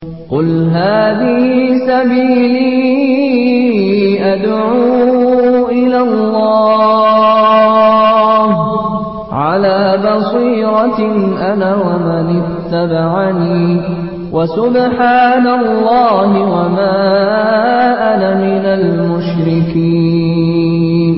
قُلْ هَٰذِهِ سَبِيلِي أَدْعُو إِلَى اللَّهِ ۚ عَلَىٰ بَصِيرَةٍ أَنَا وَمَنِ اتَّبَعَنِي ۖ وَسُبْحَانَ اللَّهِ وَمَا أَنَا مِنَ الْمُشْرِكِينَ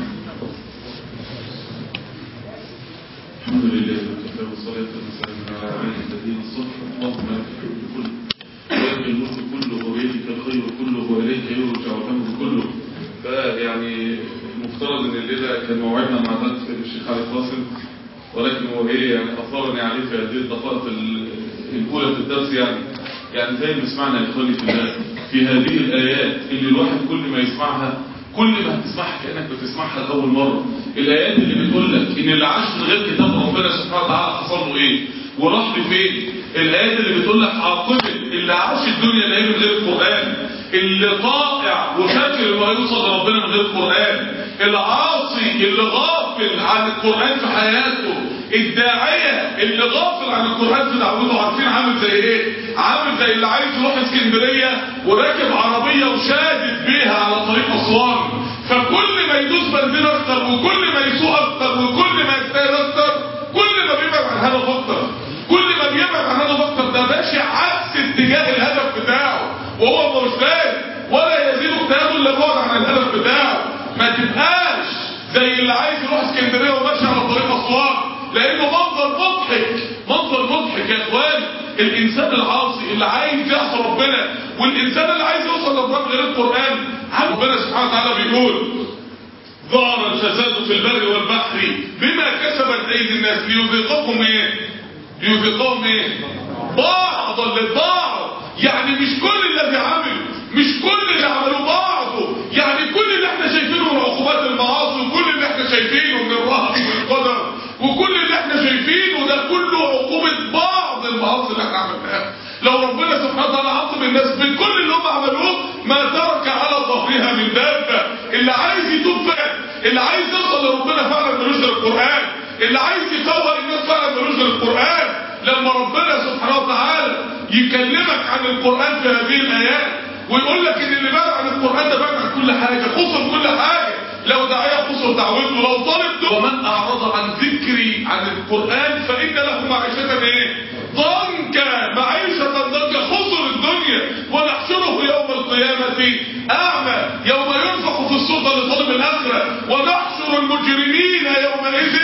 الحمد لله وكفى والصلاة والسلام على عباده الذين اصطفى اللهم لك الحمد كله ولك الملك كله وبيدك الخير كله واليك يرجع الامر كله فيعني المفترض ان الليله كان موعدنا مع درس الشيخ علي قاسم ولكن هو ايه يعني اثرني عليه في هذه الدقائق ال- الاولى في الدرس يعني يعني زي ما سمعنا يا اخواني في الله في هذه الايات اللي الواحد كل ما يسمعها كل ما هتسمعها كانك بتسمعها لاول مره الايات اللي بتقول لك ان اللي عاش من غير كتاب ربنا سبحانه وتعالى حصل له ايه وراح لفين الايات اللي بتقول لك عاقبه اللي عاش الدنيا اللي هي من غير القران اللي طائع وفاكر انه هيوصل لربنا من غير القران العاصي اللي غافل عن القران في حياته الداعيه اللي غافل عن القران في دعوته عارفين عامل زي ايه عامل زي اللي عايز يروح اسكندريه وراكب عربيه وشادد بيها على طريق اسوان فكل ما يدوس بنزين اكتر وكل ما يسوق اكتر وكل ما يجتهد اكتر كل ما بيبعد عن هدف اكتر كل ما بيبعد عن هدف اكتر ده ماشي عكس اتجاه الهدف بتاعه وهو مش فاهم ولا يزيد اجتهاده الا بعد عن الهدف بتاعه ما تبقاش زي اللي عايز يروح اسكندريه وماشي على طريق اسوان لانه منظر مضحك منظر مضحك يا اخوان الانسان العاصي اللي عايز يعصي ربنا والانسان اللي عايز يوصل لربنا غير القران ربنا سبحانه وتعالى بيقول ظهر الفساد في البر والبحر بما كسبت ايدي الناس ليذيقهم ايه ليذيقهم ايه بعضا للبعض يعني مش كل الذي عمل مش كل اللي عملوه بعضه يعني كل اللي احنا شايفينه من عقوبات المعاصي وكل اللي احنا شايفينه من الرهب والقدر وكل اللي احنا شايفينه ده كله عقوبة بعض المعاصي اللي احنا عملناها لو ربنا سبحانه وتعالى عاقب الناس بكل اللي هم عملوه ما ترك على ظهرها من دابة اللي عايز يتوب فعلا اللي عايز يوصل لربنا فعلا ملوش غير القرآن اللي عايز يفوق الناس فعلا ملوش غير القرآن لما ربنا سبحانه وتعالى يكلمك عن القرآن في هذه الآيات ويقول لك ان اللي بعد عن القرآن ده بعد عن كل حاجة خسر كل حاجة لو داعية خسر دعوته لو طالب ومن أعرض عن ذكري عن القرآن فإن له معيشة ايه ضنكا معيشة ضنكا خسر الدنيا ونحشره يوم القيامة أعمى يوم ينفخ في الصوت لطالب الآخرة ونحشر المجرمين يومئذ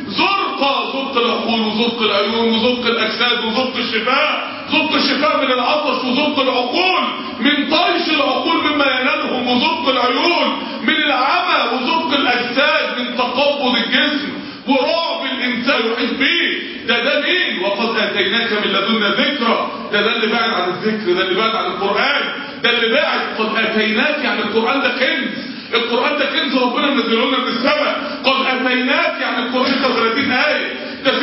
زرقا زرق العقول وزرق العيون وزرق الأجساد وزرق الشفاء زرق الشفاء من العطش وزرق العقول من طيش العقول مما ينالهم وزرق العيون من العمى وزرق الأجساد من تقبض الجسم ورعب الإنسان يحيط به ده ده مين وقد آتيناك من لدنا ذكرى ده ده اللي بعد عن الذكر ده اللي بعد عن القرآن ده اللي بعد قد آتيناك يعني القرآن ده كنز القرآن ده كنز ربنا منزله لنا من السماء قد آتيناك يعني القرآن 36 آية ده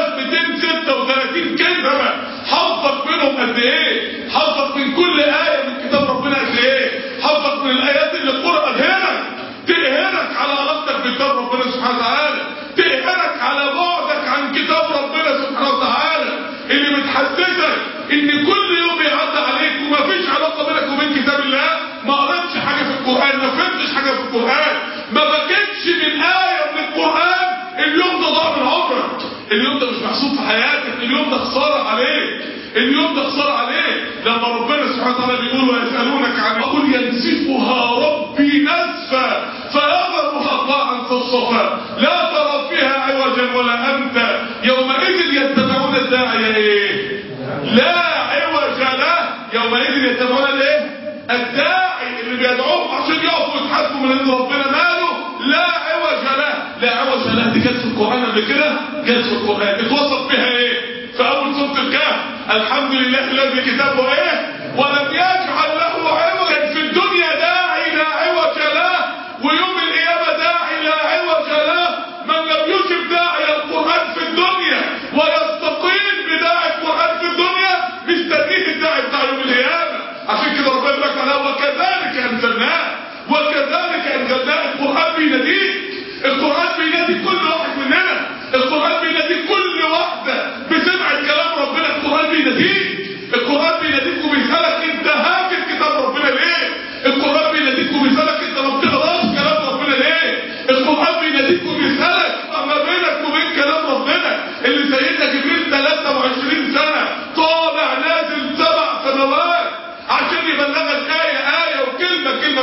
6236 كلمة حظك منهم قد ايه حظك من كل آية من كتاب ربنا قد ايه حظك من الآيات اللي القرآن ألهمك تقهرك على علاقتك بكتاب ربنا سبحانه وتعالى تقهرك على بعدك عن كتاب ربنا سبحانه وتعالى اللي بتحسسك ان كل يوم يعدي عليك وما فيش علاقة بينك وبين كتاب الله ما قريتش حاجة في القرآن ما فهمتش حاجة في القرآن ما بكتش من آية من القرآن اليوم ده ضاع من عمرك اليوم ده مش محسوب في حياتك اليوم ده خسارة عليك اليوم ده خسارة عليك لما ربنا سبحانه وتعالى بيقول ويسألونك عن قل ينسفها ربي نسفا فيذرها قاعا صفصفا لا ترى فيها عوجا ولا أمتا يومئذ يتبعون الداعي ايه لا عوج له يومئذ يتبعون الايه الداعي اللي بيدعوهم عشان يقفوا يتحاسبوا من عند ربنا ماله لا عوج له لا عوج له دي كانت في القرآن قبل كده كانت في القرآن اتوصف بها ايه في اول سورة الكهف الحمد لله الذي كتابه ايه ولم يجعل له عوجا في الدنيا داعي لا عوج له ويوم القيامة داعي لا عوج له من لم يجب داعي القرآن في الدنيا ويستقيم بداعي القرآن في الدنيا مستنيه الداعي بتاع يوم القيامة عشان كده ربنا يقول لك تعالى وكذلك انزلناه وكذلك انزلناه القرآن بيناديك القرآن بينادي كل واحد مننا القرآن بينادي كل واحدة بسمع الكلام ربنا القرآن بيناديك القرآن بيناديك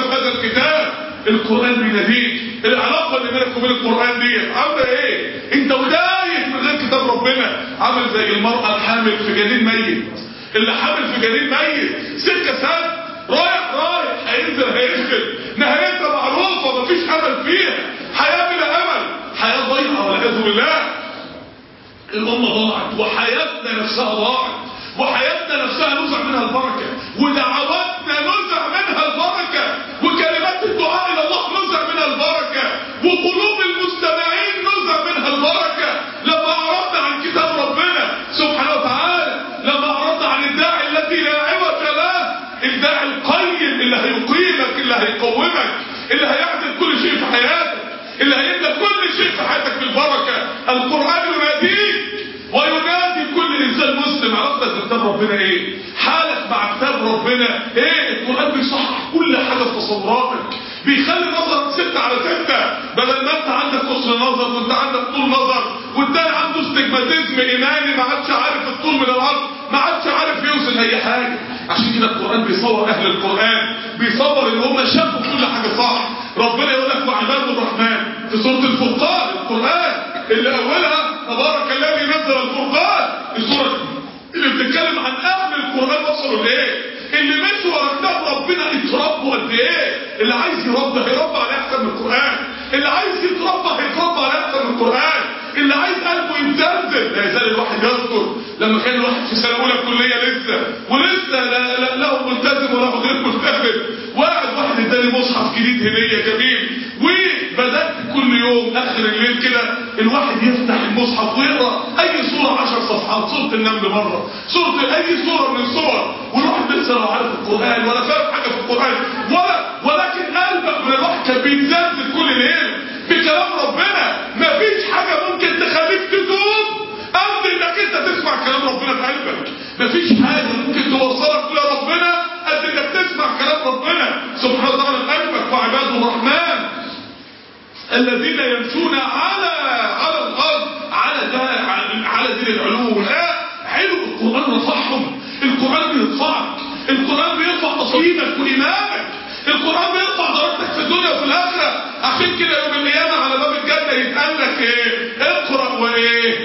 في هذا الكتاب القرآن بيناديك العلاقة اللي بينك وبين القرآن دي عاملة ايه انت ودايق من غير كتاب ربنا عامل زي المرأة الحامل في جنين ميت اللي حامل في جنين ميت سكة سد رايح رايح هينزل هينزل نهايتها معروفة مفيش امل فيها حياة بلا امل حياة ضيعة والعياذ بالله الأمة ضاعت وحياتنا نفسها ضاعت وحياتنا نفسها نزع منها البركة ودعواتنا نزع منها البركة وكلمات الدعاء إلى الله نزع منها البركة وقلوب المستمعين نزع منها البركة لما أعرضنا عن كتاب ربنا سبحانه وتعالى لما أعرضنا عن الداعي الذي لا عوج له الداعي القيم اللي هيقيمك اللي هيقومك اللي هيعدل كل شيء في حياتك اللي هيملى كل شيء في حياتك بالبركة القرآن يناديك وينادي كل انسان مسلم علاقتك بكتاب ربنا ايه حالك مع كتاب ربنا ايه القرآن بيصحح كل حاجة في تصوراتك بيخلي نظرك ستة على ستة بدل ما انت عندك قصر نظر وانت عندك طول نظر والتاني عنده استجماتيزم ايماني ما عادش عارف الطول من الارض ما عادش عارف يوصل اي حاجة عشان كده القرآن بيصور اهل القرآن بيصور ان هم شافوا كل حاجة صح ربنا يقول لك وعباد الرحمن في سورة الفرقان القرآن اللي اولها تبارك الذي نزل الفرقان السورة اللي بتتكلم عن اهل القرآن وصلوا لايه اللي مشوا ورا كتاب ربنا اتربوا قد ايه اللي عايز يربى هيربى على احسن من القرآن اللي عايز يتربى هيتربى على احسن من القرآن اللي عايز قلبه يتزلزل لا يزال الواحد يذكر لما كان الواحد في سنه اولى كليه لسه ولسه لا لا له ملتزم ولا غير ملتزم وقعد واحد اداني مصحف جديد هديه جميل وبدات كل يوم اخر الليل كده الواحد يفتح المصحف ويقرا اي سوره 10 صفحات سوره النمل مره سوره اي سوره من السور والواحد لسه لو عارف القران ولا فاهم حاجه في القران ولا ولكن قلبك من الواحد كان بيتزلزل كل ليله بكلام ربنا مفيش حاجه ممكن تخليك تتوب قبل انك انت تسمع كلام ربنا في قلبك مفيش حاجه ممكن توصلك لربنا قد انك تسمع كلام ربنا سبحانه وتعالى في قلبك وعباد الرحمن الذين يمشون على على الارض على ده على دين العلوم لا حلو القران رفعهم القران بيرفعك القران بيرفع تصميمك وايمانك القران بيرفع درجتك في الدنيا وفي الاخره عشان كده يوم القيامه على باب الجنه يتقال لك ايه اقرا وايه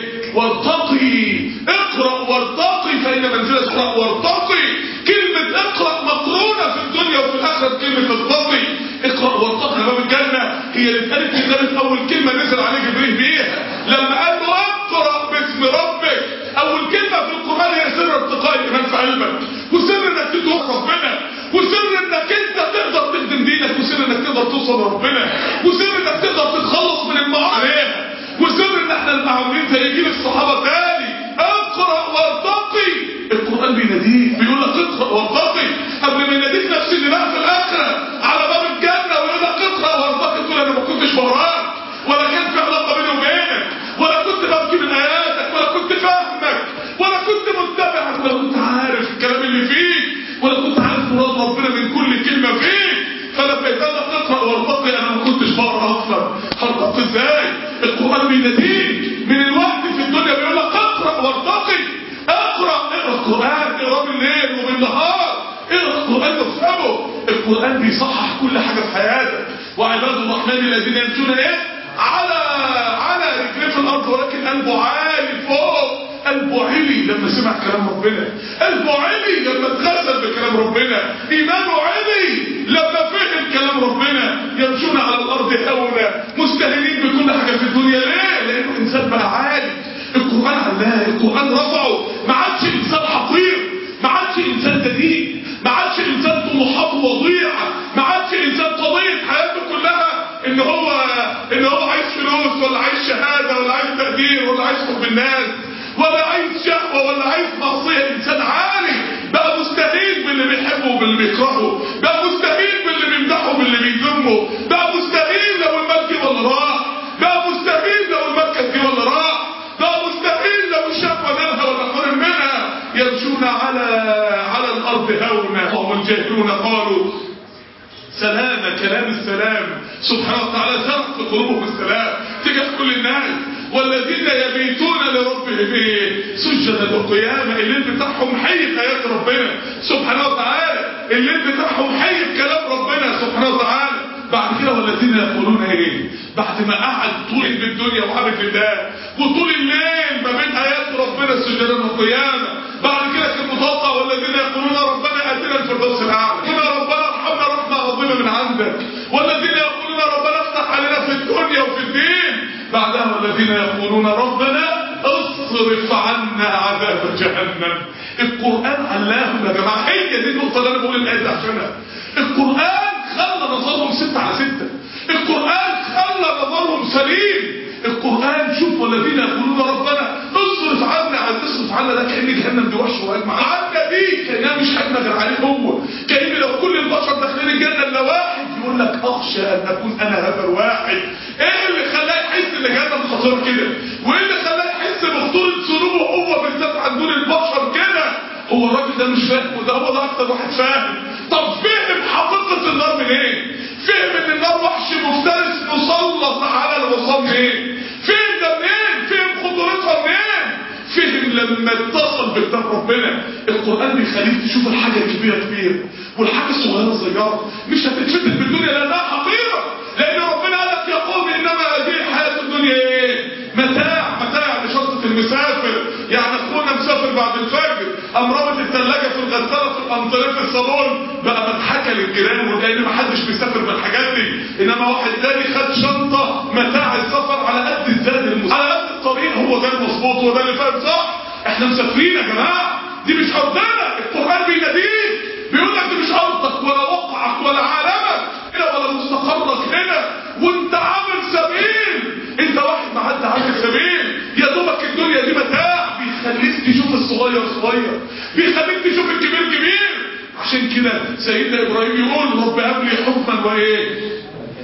وارتقي اقرا وارتقي فان منزلك اقرا وارتقي كلمه اقرا مقرونه في الدنيا وفي الاخره بكلمه ارتقي اقرا وارتقي على باب الجنه هي اللي اتقالت في ذلك اول كلمه نزل عليه جبريل بيها لما قال له اقرا باسم ربك اول كلمه في القران هي سر ارتقاء الايمان في قلبك وسر انك تتوب ربنا وسر انك انت تقدر تخدم دينك وسر انك تقدر توصل لربنا وسر انك تقدر تتخلص من المعصيه وسر ان احنا المعاونين زي جيل الصحابه تاني اقرا وارتقي القران بيناديك بيقول لك اقرا وارتقي قبل ما يناديك نفس اللي بقى في الاخره على باب الجنه ويقول لك اقرا وارتقي تقول انا ما كنتش وراك ولا كان في علاقه بيني وبينك ولا كنت ببكي من اياتك ولا كنت فاهمك ولا كنت متبعك ولا كنت عارف الكلام اللي فيك ولا كنت عارف مراد ربنا من كل كلمه فيك فلما يتقال لك اقرا وارتقي انا ما كنتش بقرا اصلا هرتقي ازاي القران بيناديك من الوقت في الدنيا بيقول لك اقرا وارتقي اقرا اقرا القران اقرا بالليل وبالنهار اقرا القران وافهمه القران بيصحح كل حاجه في حياتك وعباد الرحمن الذين يمشون ايه على على رجليه في الارض ولكن قلبه عالي فوق قلبه علي لما سمع كلام ربنا قلبه علي لما اتغسل بكلام ربنا ايمانه علي لما فهم كلام ربنا يمشون على الارض هونا مستهينين بكل حاجه في الدنيا ليه لانه انسان بقى عالي القران علاه القران رفعه ما عادش انسان حقير ما عادش انسان دنيء ما عادش انسان طموحاته وضيعه ما عادش انسان قضيه حياته كلها ان هو ان هو عايز فلوس ولا عايز شهاده ولا عايز تقدير ولا عايز حب الناس ولا عايز شهوه ولا عايز معصيه انسان عالي بقى مستهين باللي بيحبه وباللي بيكرهه بقى مستهين باللي بيمدحه وباللي بيذمه بقى مستهين لو المال جه ولا راح بقى مستهين لو المركز جه ولا راح بقى مستهين لو الشهوه نالها ولا حرم منها يمشون على على الارض هونا وهم الجاهلون قالوا سلام كلام السلام سبحانه وتعالى زرع في قلوبهم السلام تجاه كل الناس والذين يبيتون لربهم ايه سجدا وقياما الليل بتاعهم حي في ايات ربنا سبحانه وتعالى الليل بتاعهم حي بكلام ربنا سبحانه وتعالى بعد كده والذين يقولون ايه بعد ما قعد طول الدنيا وعبد لله وطول الليل ما بين ايات ربنا سجدا وقياما بعد كده كان متوقع والذين يقولون ربنا اتنا الفردوس الاعلى يا ربنا ارحمنا رحمه عظيمه من عندك والذين يقولون ربنا افتح علينا في الدنيا وفي الدين بعدها والذين يقولون ربنا اصرف عنا عذاب جهنم القرآن علاهم يا جماعة هي دي النقطة اللي أنا بقول الآية دي عشانها القرآن خلى نظرهم ستة على ستة القرآن خلى نظرهم سليم القرآن شوف والذين يقولون ربنا اصرف عنا عن اصرف عنا ده كأن جهنم دي وحش وهجمة عنا دي كأنها مش هجمة غير عليه هو كأن لو كل البشر داخلين الجنة الا واحد يقول لك اخشى ان اكون انا هذا الواحد ايه اللي خلاه يحس ان جهنم خطير كده وايه اللي خلاه يحس بخطورة ذنوبه هو بالذات عن دون البشر كده هو الراجل ده مش فاهم وده هو ده اكتر واحد فاهم طب فهم حقيقة النار منين ايه؟ فهم ان النار وحش مفترس مسلط على العصام منين فهم ده منين فهم خطورتها منين فهم لما اتصل بكتاب ربنا القرآن بيخليك تشوف الحاجة الكبيرة كبيرة والحاجة الصغيرة صغيرة مش هتتفتن بالدنيا لانها حقيرة لان ربنا قال لك يا قوم انما هذه الحياة الدنيا ايه متاع متاع لشرطة المسافر يعني اخونا مسافر بعد الفجر قام رابط الثلاجة في الغسالة في الانطريه في الصالون بقى مضحكة للجيران لان ما حدش بيسافر بالحاجات دي انما واحد تاني خد شنطة متاع السفر على قد الزاد المس... على قد الطريق هو ده المظبوط هو ده اللي فاهم صح احنا مسافرين يا جماعة دي مش ارضنا القرآن بيناديك بيقول لك دي مش ارضك ولا وقعك ولا عالمك هنا ولا مستقرك هنا وانت عامل سبيل انت واحد معدي عامل سبيل يا دوبك الدنيا دي متاع بيخليك تشوف الصغير صغير بيخليك تشوف الكبير كبير عشان كده سيدنا ابراهيم يقول رب هب لي حكما وايه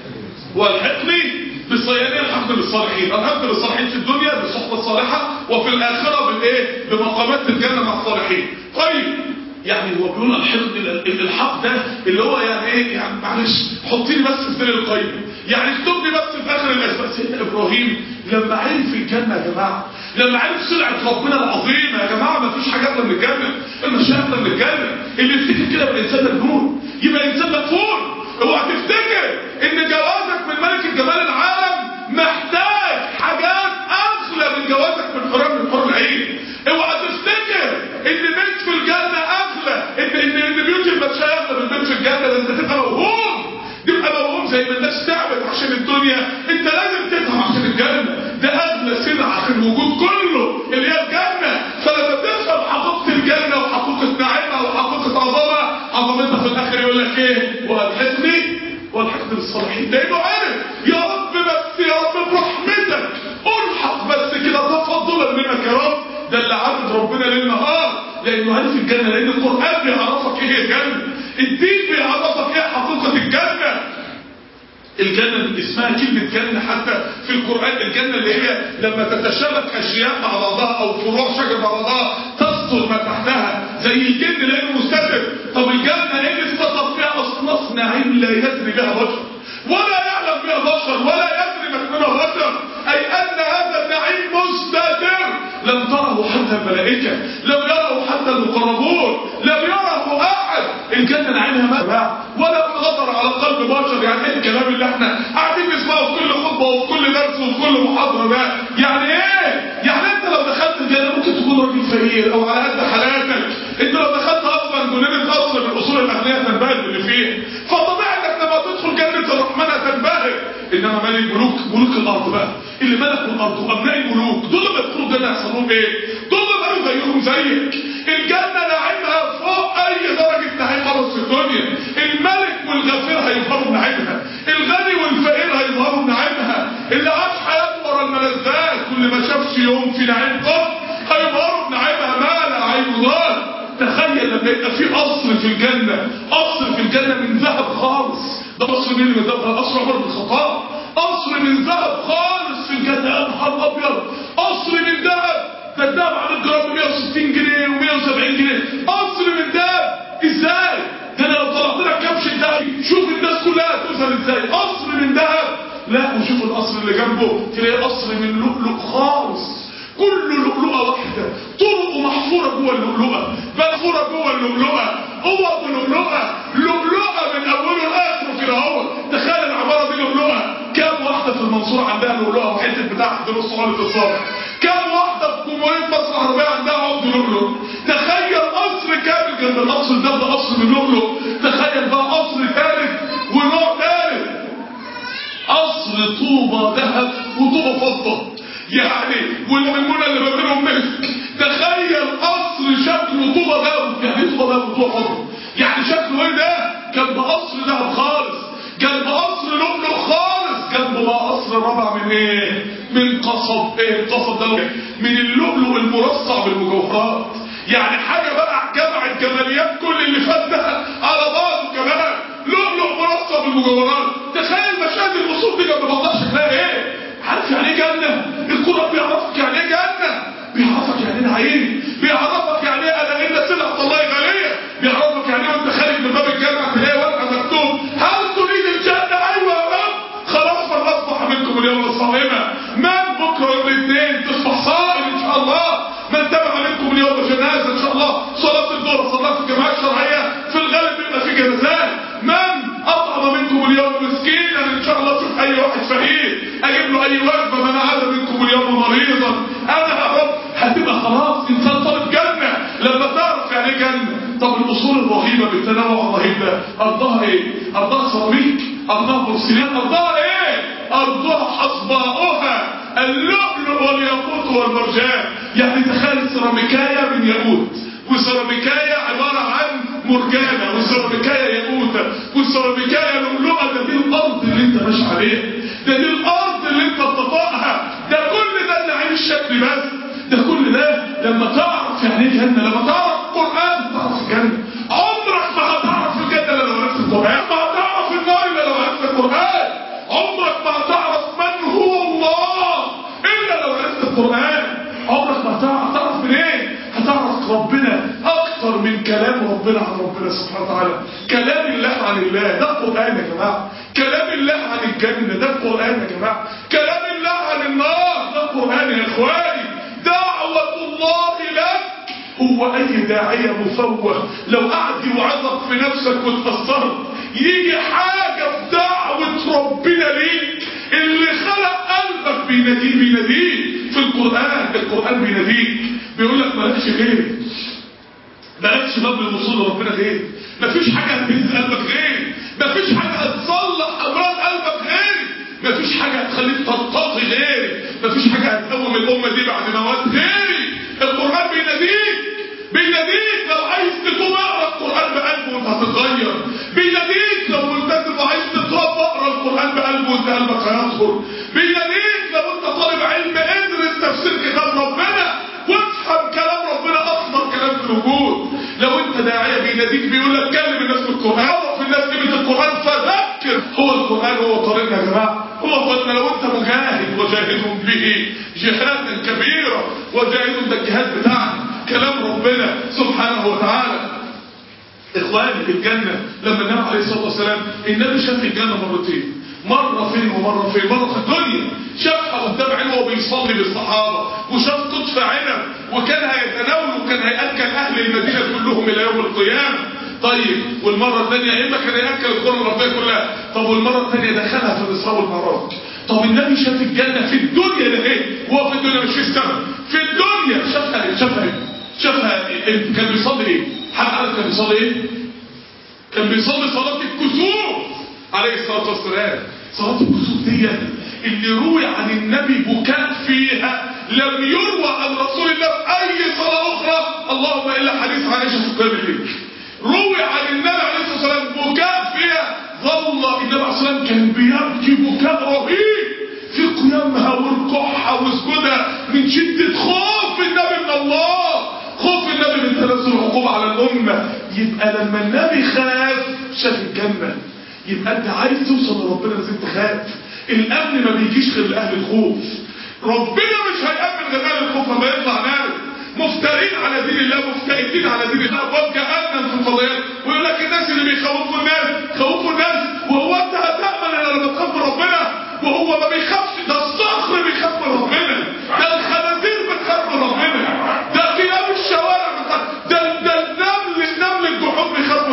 والحقني بالصيانين الحمد بالصالحين الحمد بالصالحين في الدنيا بالصحبة الصالحة وفي الآخرة بالايه بمقامات الجنة مع الصالحين طيب يعني هو بيقول الحقد الحق ده اللي هو يعني ايه يعني معلش حطيني بس في دير القيم يعني اكتبني بس في اخر الاسبوع سيدنا ابراهيم لما عرف الجنه يا جماعه لما عرف سلعه ربنا العظيمه يا جماعه ما فيش حاجه من الجنه المشاهد من الجنه اللي يفتكر كده بالانسان مجنون يبقى انسان مدفون اوعى تفتكر ان جوازك من ملك الجمال العالم محتاج حاجات اغلى من جوازك من حرام من حور العين اوعى تفتكر ان بيت في الجنه اغلى ان ان ان بيوت المشايخ من بيت في الجنه ده انت تبقى موهوم تبقى موهوم زي ما الناس تعبت عشان الدنيا انت لازم تتعب عشان الجنه ده اغلى سلعه في الوجود كله اللي هي الجنه فلما تفهم حقيقه الجنه وحقيقه نعيمها وحقيقه عظمها عظمتها في الاخر يقول لك ايه والحقني والحقني بالصالحين لانه عارف يا رب بس يا رب برحمتك الحق بس كده تفضلا منك يا رب ده اللي عبد ربنا ليل نهار لانه عارف الجنه لان القران بيعرفك ايه هي الجنه الدين بيعرفك ايه حقيقه الجنه الجنة اسمها كلمة جنة حتى في القرآن الجنة اللي هي لما تتشابك أشياء مع بعضها أو فروع شجر مع بعضها تسطر ما تحتها زي الجن لأنه مستتر طب الجنة ايه اللي استطر فيها أصناف نعيم لا يدري بها بشر ولا يعلم بها بشر ولا يدري مكنونها بشر أي أن هذا النعيم مستتر لم تره حتى الملائكة لم يره حتى المقربون لم يره أحد الجنة نعيمها ما ولا خطر على قلب بشر يعني ايه الكلام اللي احنا قاعدين نسمعه في كل خطبة وفي كل درس وفي كل محاضرة ده يعني ايه يعني انت لو دخلت الجنة ممكن تكون راجل فقير او على قد حالاتك انت لو دخلت اصلا جنينة قصر من اصول الاغنياء تنبهر باللي فيه فطبيعي انك لما تدخل جنة الرحمن هتنبهر انما مال الملوك ملوك الارض بقى اللي ملكوا الارض وابناء الملوك دول لما يدخلوا الجنة يحصل لهم ايه دول بقوا زيهم زيك الجنة نعيمها فوق اي درجة نعيم خالص في الدنيا الملك والغفير هيظهروا بنعيمها الغني والفقير هيظهروا بنعيمها اللي عاش حياته ورا الملذات واللي ما شافش يوم في نعيم قط هيظهروا بنعيمها ما لا عين ضال تخيل لما يبقى في قصر في الجنة قصر في الجنة من ذهب خالص ده قصر مين اللي من ذهب قصر عمر بن الخطاب قصر من ذهب خالص في الجنة يا نهار ابيض قصر من ذهب ده الذهب على الجرام 160 جنيه و170 جنيه قصر من ذهب ازاي ده انا لو طلعت لك كبش الذهب شوف الناس كلها تذهب ازاي قصر من ذهب لا وشوف القصر اللي جنبه تلاقي قصر من لؤلؤ خالص كل لؤلؤة واحدة طرق محفورة جوه اللؤلؤة محفورة جوه اللؤلؤة اوض لؤلؤه لؤلؤه من اوله لاخره كده اهو تخيل العماره دي لؤلؤه كام واحده في المنصوره عندها لؤلؤه وحته بتاع دروس صغيره الصابع كام واحده في جمهوريه مصر العربيه عندها عقد لؤلؤ تخيل قصر كامل جنب القصر ده ده قصر من لؤلؤ تخيل بقى قصر ثالث ونوع ثالث قصر طوبة ذهب وطوبة فضة يعني والميمونة اللي ما بينهم مسك تخيل قصر شكله طوبة ذهب يعني ايه طوبة ذهب وطوبة فضة يعني شكله ايه ده كان بقصر ذهب خالص كان بقصر لؤلؤ خالص كان بقى قصر رابع من ايه من قصب ايه القصب ده من اللؤلؤ المرصع بالمجوهرات يعني حاجة بقى جمعت جماليات كل اللي فات ده على بعضه كمان لؤلؤ مرصع بالمجوهرات تخيل مشاهد الاصول دي جنب بعضها شكلها ايه عارف يعني ايه جنه القران بيعرفك يعني ايه جنه بيعرفك يعني ايه نعيم بيعرفك يعني ايه الا ان سلعه الله غاليه بيعرفك يعني ايه وانت خارج من باب الجنه تلاقي ورقه مكتوب هل تريد الجنه ايوه يا رب خلاص من اصبح منكم اليوم صائما من بكره يوم الاثنين تصبح صائم ان شاء الله من تبع منكم اليوم جنازه ان شاء الله صلاه الظهر صلاه في الجماعه الشرعيه في الغالب بيبقى في جنازات من اطعم منكم اليوم مسكينا ان شاء الله شوف اي واحد فقير اجيب له اي وجبه من عاد منكم اليوم مريضا انا يا رب هتبقى خلاص انسان طالب جنه لما تعرف يعني ايه جنه طب الاصول الرهيبه بالتنوع الرهيب ده ارضها ايه ارضها سيراميك ارضها بورسلين ارضها ايه ارضها حصباؤها اللؤلؤ والياقوت والمرجان يعني تخيل سيراميكايه من ياقوت وسيراميكايه عباره عن مرجانه وسيراميكايه ياقوته وسيراميكايه لؤلؤه ده دي الارض اللي انت ماشي عليها ده دي الارض اللي انت بتطأها ده كل ده النعيم الشكلي بس ده كل ده لما تعرف يعني ايه جنه لما تعرف القران تعرف الجنه عمرك ما هتعرف الجنه الا لو عرفت القران ما هتعرف النار الا لو عرفت القران عمرك ما هتعرف من هو الله الا لو عرفت القران عمرك ما هتعرف تعرف منين هتعرف ربنا اكتر من كلام ربنا عن ربنا سبحانه وتعالى كلام الله عن الله ده القران يا جماعه كلام الله عن الجنه ده القران يا جماعه كلام الله عن النار ده القران يا اخواني دعوه الله لك هو اي داعية مفوه لو قعد يوعظك في نفسك وتأثرت يجي حاجة في دعوة ربنا ليك اللي خلق قلبك بيناديه بيناديه في القرآن القرآن بيناديك بيقول لك مالكش غير مالكش باب للوصول لربنا غير مفيش حاجة هتهز قلبك غير مفيش حاجة هتصلح أمراض قلبك غير مفيش حاجة هتخليك ترتقي غير مفيش حاجة هتقوم الأمة دي بعد مواد غيري القرآن بيناديك بيناديك لو عايز تتوب اقرا القرآن بقلبه وانت هتتغير بيناديك لو ملتزم وعايز تتوب اقرا القرآن بقلبه وانت قلبك هيطهر بيناديك لو انت طالب علم ادرس تفسير كتاب ربنا وافهم كلام ربنا اخطر كلام في الوجود لو انت داعية بيناديك بيقول لك كلم الناس بالقرآن عرف الناس قيمة القرآن فذكر هو القرآن هو طريقنا يا جماعة هو طريقنا لو انت مجاهد وجاهد به جهادا كبيرا وجاهد ده الجهاد بتاعنا كلام ربنا سبحانه وتعالى اخواني الجنة لما النبي عليه الصلاة والسلام النبي شاف الجنة مرتين مرة فين ومرة فين مرة في الدنيا شافها قدام عينه وهو بيصلي بالصحابة وشاف قطف عنب وكان هيتناول وكان هيأكل أهل المدينة كلهم إلى يوم القيامة طيب والمرة الثانية إما كان هيأكل القرى الأرضية كلها طب والمرة الثانية دخلها في الإسراء والمعراج طب النبي شاف الجنة في الدنيا ده ايه هو في الدنيا مش في السماء في الدنيا شافها ايه شافها ايه شافها إيه؟ كان بيصلي ايه حد عارف كان بيصلي ايه كان بيصلي صلاة الكسوف عليه الصلاة والسلام صلاة الكسوف دي اللي روي عن النبي بكاء فيها لم يروى عن رسول الله في اي صلاة اخرى اللهم الا حديث عائشة في قيام الليل روي عن النبي عليه الصلاة والسلام بكاء فيها ظل النبي عليه الصلاة والسلام كان بيبكي بكاء رهيب في قيامها وركوعها وسجودها من شدة خوف النبي من الله خوف النبي من تنزل العقوبة على الأمة يبقى لما النبي خاف شاف الجنة يبقى انت عايز توصل لربنا لازم تخاف الامن ما بيجيش غير لاهل الخوف ربنا مش هيأمن غير اهل الخوف لما يطلع ناس مفترين على دين الله مفتئتين على دين الله ابواب جهنم في الفضائيات ويقول لك الناس اللي بيخوفوا الناس خوفوا الناس وهو انت هتأمن الا لما تخاف من ربنا وهو ما بيخافش ده الصخر بيخاف من ربنا ده الخنازير بتخاف من ربنا ده كلاب الشوارع بتخاف ده ده النمل النمل الجحود بيخاف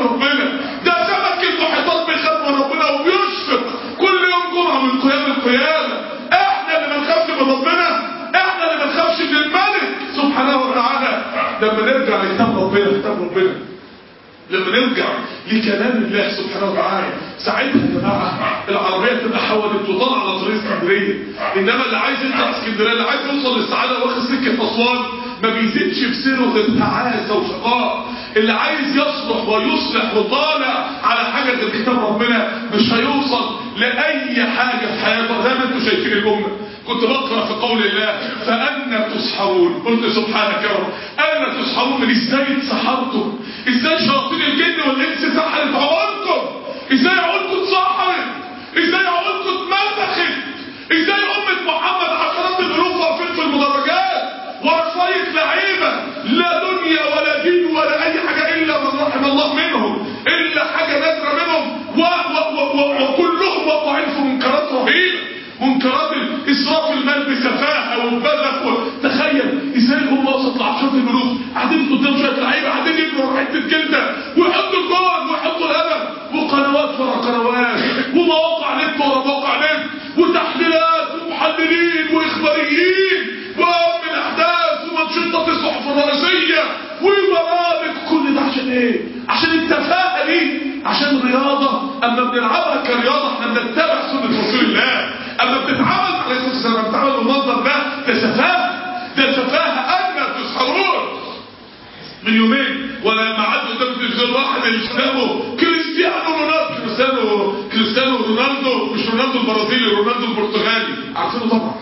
لما نرجع لكلام الله سبحانه وتعالى ساعتها يا جماعه العربيه تبقى حولت وطالعه على طريق اسكندريه انما اللي عايز يطلع اسكندريه اللي عايز يوصل للسعاده واخد سكه اسوان ما بيزيدش في سيره غير تعاسه وشقاء اللي عايز يصلح ويصلح وطالع على حاجه غير كتاب ربنا مش هيوصل لاي حاجه في حياته زي ما انتم شايفين الامه كنت بقرا في قول الله فأنا تسحرون قلت سبحانك يا رب أنا تسحرون من ازاي اتسحرتم ازاي شياطين الجن والانس سحرت عقولكم ازاي عقولكم اتسحرت ازاي عقولكم اتمسخت ازاي أمة محمد عشرات الألوف واقفين في المدرجات ورا شوية لعيبة لا دنيا ولا دين ولا أي حاجة إلا من رحم الله منهم إلا حاجة نادرة منهم و و و و وكلهم واقعين في منكرات رهيبة منكرات اسراف المال بسفاهه وبذخ تخيل ازاي هم وسط العشرات الملوك قاعدين قدام شويه لعيبه قاعدين يجروا حته جلده ويحطوا الجول ويحطوا الهدف وقنوات ورا قنوات ومواقع نت ورا مواقع نت وتحليلات ومحللين واخباريين ومن احداث ومنشطه الصحف الرئيسيه وبرامج كل ده عشان ايه؟ عشان التفاهه دي عشان الرياضه اما بنلعبها كرياضه احنا بنتبع سنه رسول الله اما بتتعامل على اساس السلام بتتعامل بالمنظر ده ده سفاهه ده سفاهه ان تسحرون من يومين وانا لما عدت قدام التلفزيون واحد اللي اسمه كريستيانو رونالدو كريستيانو كريستيانو رونالدو مش رونالدو البرازيلي رونالدو البرتغالي عارفينه طبعا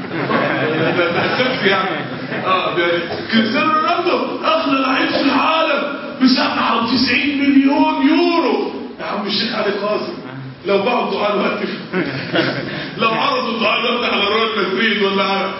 ده ده اساسي يعني اه ده كريستيانو رونالدو اغلى لعيب في العالم ب 97 مليون يورو يا عم الشيخ علي قاسم لو باعوا الدعاء الوقت لو عرضوا الدعاء الوقت على ريال مدريد ولا على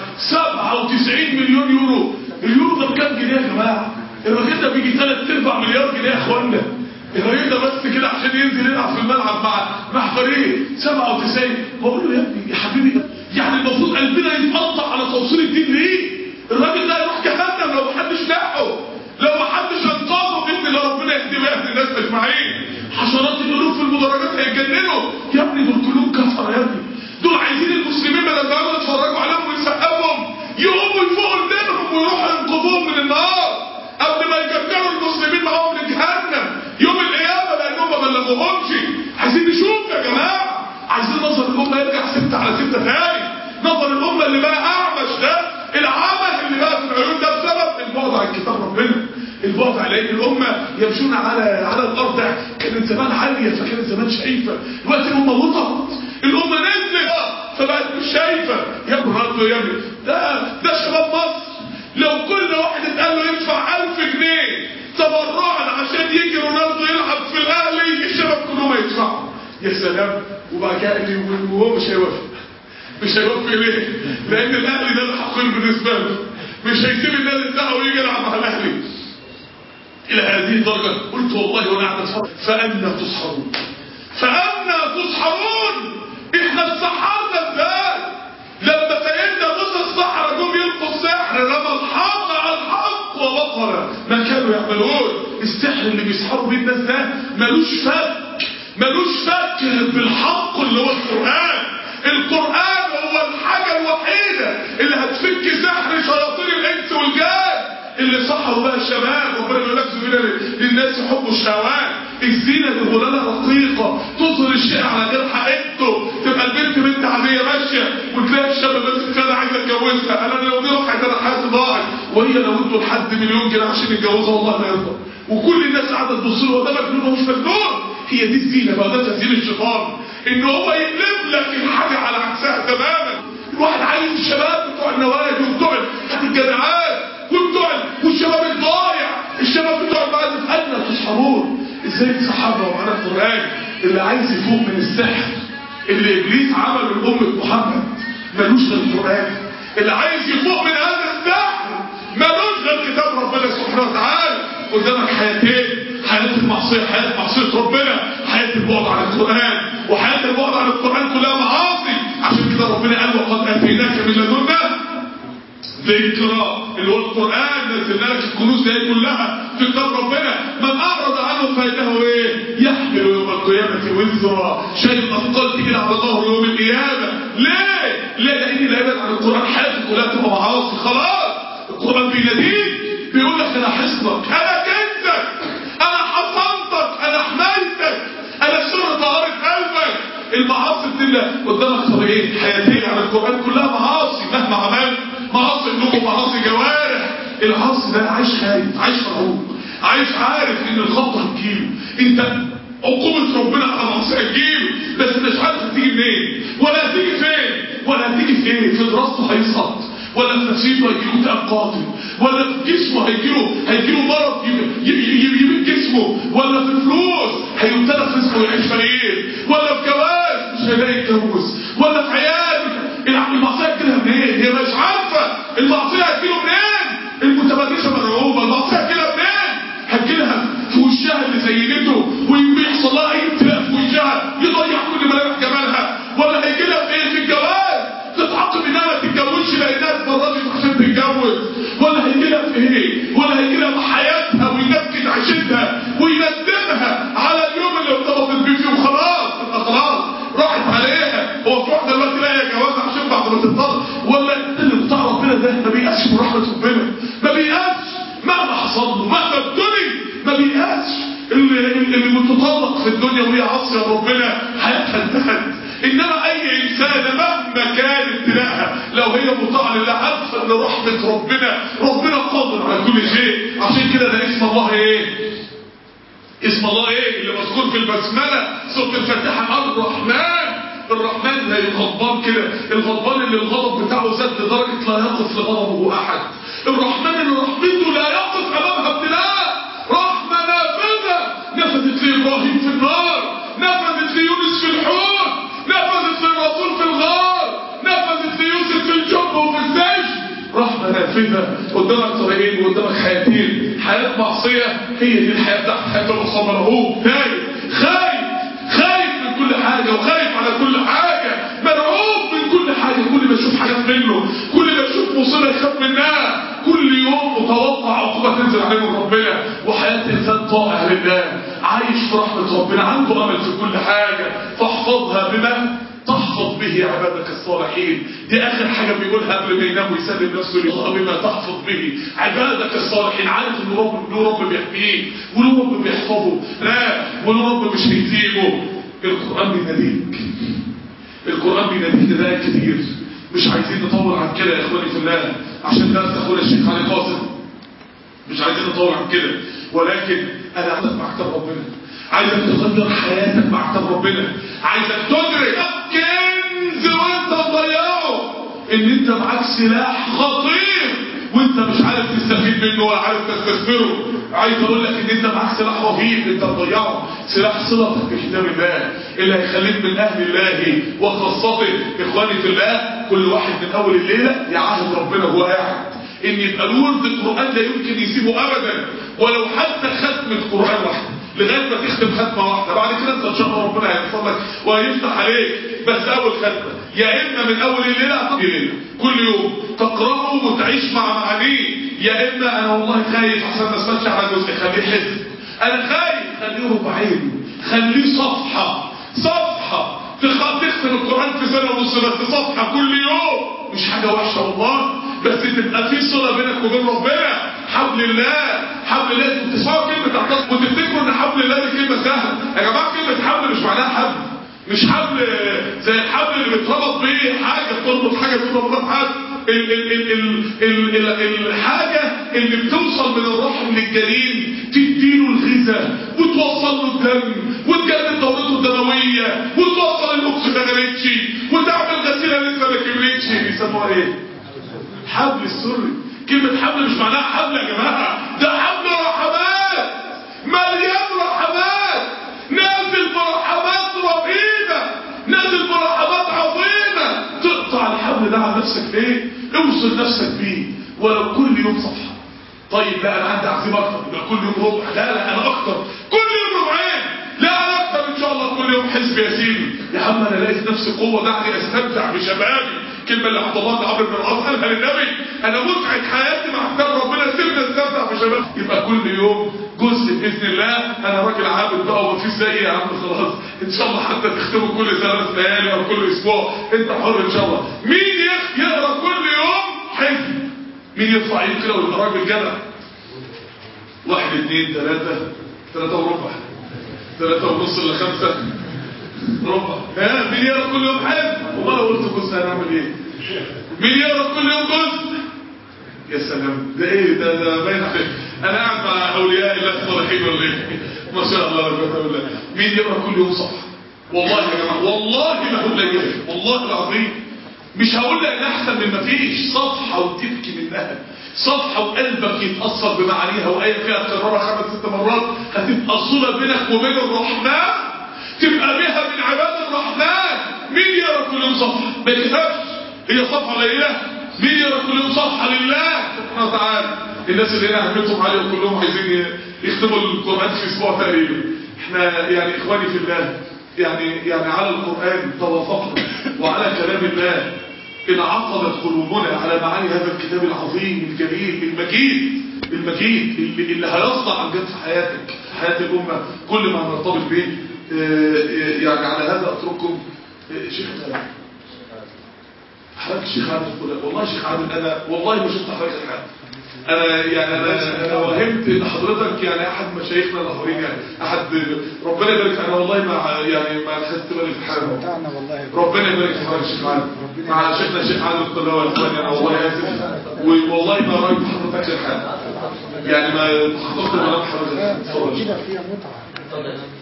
97 مليون يورو اليورو ده بكام جنيه يا جماعه الراجل ده بيجي 3 ارباع مليار جنيه يا اخوانا الراجل ده بس كده عشان ينزل يلعب في الملعب مع مع فريق 97 بقول له يا ابني يا حبيبي يعني المفروض قلبنا يتقطع على توصيل الدين ليه؟ الراجل ده يروح جهنم لو محدش لاحقه لو محدش انقذه باذن الله ربنا يهدي ويهدي الناس اجمعين حشرات الالوف في المدرجات هيتجننوا يا ابني دول كلهم كفره يا ابني دول عايزين المسلمين بدل ما يقعدوا يتفرجوا عليهم ويسقفهم يقوموا يفوقوا لدينهم ويروحوا ينقذوهم من النار قبل ما يكركروا المسلمين معاهم لجهنم يوم القيامه لانهم ما بلغوهمش عايزين نشوف يا جماعه عايزين نظر الامه يرجع ستة على ستة تاني نظر الامه اللي بقى اعمش ده العمل اللي بقى في العيون ده بسبب البعد عن كتاب ربنا البعد عن لان الامه يمشون على على الارض كانت زمان عاليه فكانت زمان شايفه دلوقتي الامه وطت الامه نزلت فبقت مش شايفه يا رونالدو يا ابني ده ده شباب مصر لو كل واحد اتقال له يدفع 1000 جنيه تبرعا عشان يجي رونالدو يلعب في الاهلي الشباب كلهم هيدفعوا يا سلام وبعد كده وهو مش هيوافق مش هيوافق ليه؟ لان الاهلي ده الحقير بالنسبه له مش هيسيب النادي بتاعه ويجي يلعب مع الاهلي الى هذه الدرجه قلت والله وانا قاعد اتفرج فانا تسحرون فانا تسحرون احنا اتسحرنا ازاي لما سيدنا موسى السحرة جم يلقوا السحر رمى الحق على الحق وبطل ما كانوا يعملون السحر اللي بيسحروا بيه الناس ده ملوش فك ملوش فك بالحق اللي هو القرآن القرآن هو الحاجة الوحيدة اللي هتفك سحر شياطين الإنس والجان اللي سحروا بقى الشباب ربنا يقول لك زميلة للناس حب الشهوات الزينة دي غلالة رقيقة تظهر الشيء على غير حقيقته تبقى البنت بنت عادية ماشية وتلاقي الشاب بس كده عايز اتجوزها انا لو دي راحت انا حياتي ضاعت وهي لو ادوا لحد مليون جنيه عشان يتجوزها والله ما يرضى وكل الناس قاعده تبص له ده مجنون ومش مجنون هي دي الزينة بقى ده تسهيل الشيطان ان هو يقلب لك الحاجة على عكسها تماما الواحد عايز الشباب بتوع النوادي وبتوع الجامعات وبتوع والشباب الضايع الشباب بتوع المعازف أدنى تسحرون ازاي تسحرنا ومعنا القرآن اللي عايز يفوق من السحر اللي ابليس عمله لأمة محمد ملوش غير القرآن اللي عايز يفوق من هذا السحر ملوش غير كتاب ربنا سبحانه وتعالى قدامك حياتين حياة المعصية حياة معصية ربنا حياة البعد عن القرآن وحياة البعد عن القرآن كلها معاصي عشان كده ربنا قال وقد آتيناك من لدنا ذكرى اللي هو القرآن نزلنا لك الكنوز دي كلها في كتاب ربنا من أعرض عنه فإنه إيه يحمل يوم القيامة وزرا شيء أثقلت كده على ظهر يوم القيامة ليه؟ ليه لأن العباد عن القرآن حياتك كلها تبقى معاصي خلاص القرآن بيناديك بيقول لك أنا حصنك أنا كنزك أنا حصنتك كده قدامك طريقين حياتين على القران كلها معاصي مهما عملت معاصي قلوب ومعاصي جوارح العاصي ده عايش خايف عايش مرعوب عايش عارف ان الخطه هتجيله انت عقوبة ربنا على معصية هتجيله بس مش عارف هتيجي منين ولا هتيجي فين ولا هتيجي فين في دراسته هيسقط ولا في نفسيته هيجيله اكتئاب قاتل ولا في جسمه هيجيله هيجيله مرض يمين جسمه ولا في فلوس هيبتلى في رزقه ويعيش فقير ولا في جواز مش هيلاقي يتجوز ولا في عيال المعصيه هتجيلها منين؟ هي مش عارفه المعصيه هتجيله منين؟ المتبرجه مرعوبه المعصيه هتجيلها منين؟ هتجيلها في وشها اللي زينته ويحصل لها اي ابتلاء في وشها يضيع كل ملامح جمالها ولا هيجيلها في ايه؟ في الجواز تتعاقب انها ما تتجوزش لانها اتبرجت عشان تتجوز ولا هيجي لها في ايه ولا هيجي لها في حياتها وينكد عيشتها ويندمها على اليوم اللي ارتبطت بيه فيه وخلاص تبقى خلاص راحت عليها هو في واحده دلوقتي لاقيه جواز عشان بعد ما تتطلق ولا اللي بتاع ربنا ده ما بيقاسش من رحمه ربنا ما بيقاسش مهما حصل له مهما ابتلي ما بيقاسش اللي, اللي متطلق في الدنيا وهي عاصيه ربنا حياتها انتهت انما اي انسانه مهما كان ابتلاءها لو هي مطاعه لله عارفه ان رحمه ربنا ربنا قادر على كل شيء عشان كده ده اسم الله ايه اسم الله ايه اللي مذكور في البسمله سوره الفاتحه الرحمن الرحمن زي الغضبان كده الغضبان اللي الغضب بتاعه زاد لدرجه لا يقف لغضبه احد الرحمن اللي رحمته لا يقف امامها ابتلاء رحمه نافذه نفذت لابراهيم في النار نفذت ليونس في الحوت نفذت للرسول في الغار نفذت ليوسف في الجب وفي السجن رحمة نافذة قدامك طريقين وقدامك حياتين حياة معصية هي دي الحياة بتاعت حياة الأسرة مرعوب خايف خايف خايف من كل حاجة وخايف على كل حاجة مرعوب من كل حاجة كل ما يشوف حاجات منه كل ما يشوف مصيبة يخاف منها كل يوم متوقع عقوبة تنزل عليه من ربنا وحياة إنسان طائع لله عايش في رحمة ربنا عنده أمل في كل حاجة فاحفظها بما تحفظ به عبادك الصالحين دي آخر حاجة بيقولها قبل ما ينام ويسلم نفسه لله بما تحفظ به عبادك الصالحين عارف إن رب له رب بيحميه وله رب بيحفظه لا وله رب مش هيسيبه القرآن بيناديك القرآن بيناديك ده كتير مش عايزين نطول عن كده يا اخواني في الله عشان درس اخونا الشيخ علي قاسم مش عايزين نطول عن كده ولكن انا عايزك مع كتاب ربنا عايزك تغير حياتك مع كتاب ربنا عايزك تدرك كنز وانت مضيعه ان انت معاك سلاح خطير وانت مش عارف تستفيد منه ولا عارف تستثمره عايز اقول لك ان انت معاك سلاح رهيب انت مضيعه سلاح صلتك بكتاب الله اللي هيخليك من اهل الله وخاصته اخواني في الله كل واحد من اول الليله يعاهد ربنا وهو قاعد ان يبقى له ورد القران لا يمكن يسيبه ابدا ولو حتى ختمه قران واحده لغايه ما تختم ختمه واحده بعد كده انت ان شاء الله ربنا هيحفظ لك وهيفتح عليك بس اول ختمه يا اما من اول الليله الليله كل يوم تقراه وتعيش مع معانيه يا اما انا والله خايف عشان ما اسمعش على جزء خليه حزب انا خايف خليه ربعين خليه صفحه صفحه تختم القران في سنه ونص بس صفحه كل يوم مش حاجه وحشه والله بس تبقى في صله بينك وبين ربنا حبل الله حبل الله انتوا بتسمعوا كلمه اعتصم وتفتكروا ان حبل الله دي كلمه سهله يا جماعه كلمه حبل مش معناها حبل مش حبل زي الحبل اللي بيتربط بيه حاجه تربط حاجه تربط حاجه ال ال ال ال ال ال الحاجه اللي بتوصل من الرحم للجنين تديله الغذاء وتوصل له الدم وتجدد دورته الدمويه وتوصل الاكسجين ما جابتش وتعمل غسيله لسه ما كملتش بيسموها ايه؟ حبل السري كلمة حبل مش معناها حبل يا جماعة ده حبل رحمات مليان رحمات نازل برحمات رهيبة نازل برحمات عظيمة تقطع الحبل ده عن نفسك ليه اوصل نفسك بيه ولو كل يوم صفحة طيب لا انا عندي عزيمة اكتر يبقى كل يوم ربع لا لا انا اكتر كل يوم ربعين لا انا اكتر ان شاء الله كل يوم حزب يا سيدي يا عم انا لقيت نفسي قوة دعني استمتع بشبابي الكلمة اللي عبد الله بن عمرو بن العاص قالها للنبي انا متعة حياتي مع كتاب ربنا سيبني استمتع بشباب يبقى كل يوم جزء باذن الله انا راجل عابد بقى ومفيش زيي يا عم خلاص ان شاء الله حتى تختموا كل ثلاث ليالي او كل اسبوع انت حر ان شاء الله مين يقرا كل يوم حزب مين يرفع ايده كده ويبقى راجل جدع واحد اثنين ثلاثة ثلاثة وربع ثلاثة ونص إلا خمسة ربع ها مين يقرا كل يوم حزب والله لو قلت جزء هنعمل ايه مين يقرا كل يوم جزء يا سلام ده ايه ده ده باين عليك. انا قاعد مع اولياء الله الصالحين ولا ايه ما شاء الله لا قوه الا بالله مين يقرا كل يوم صفحه والله يا جماعه والله ما هقول لك إيه. والله العظيم مش هقول لك احسن من ما فيش صفحه وتبكي منها صفحه وقلبك يتاثر بمعانيها وايه فيها تكررها خمس ست مرات هتبقى صله بينك وبين الرحمن تبقى بها من عباد الرحمن مين يقرا كل يوم صفحه ما يكتبش هي صفحه قليله مين يقرا كل يوم صفحه لله سبحانه وتعالى الناس اللي هنا همتهم عاليه وكلهم عايزين يختموا القران في اسبوع تقريبا احنا يعني اخواني في الله يعني يعني على القران توافقنا وعلى كلام الله انعقدت قلوبنا على معاني هذا الكتاب العظيم الجليل المجيد المجيد اللي, اللي هيصنع عن جد في حياتك في حياه الامه كل ما نرتبط به آه، يعني على هذا اترككم آه، شيخنا حضرتك الشيخ عادل الخلاق والله شيخ عادل انا والله ما شفت حضرتك حاجه انا يعني انا انا وهمت ان حضرتك يعني احد مشايخنا الاخرين يعني احد ربنا يبارك انا والله ما يعني ما خدت بالي في حاجه بتاعنا والله ربنا يبارك في حضرتك الشيخ عادل مع شيخنا الشيخ عادل القلاوي يا اخواني انا والله اسف والله ما رايت حضرتك غير حاجه يعني ما تحققت ملامح حضرتك اتفضل. كده فيها متعة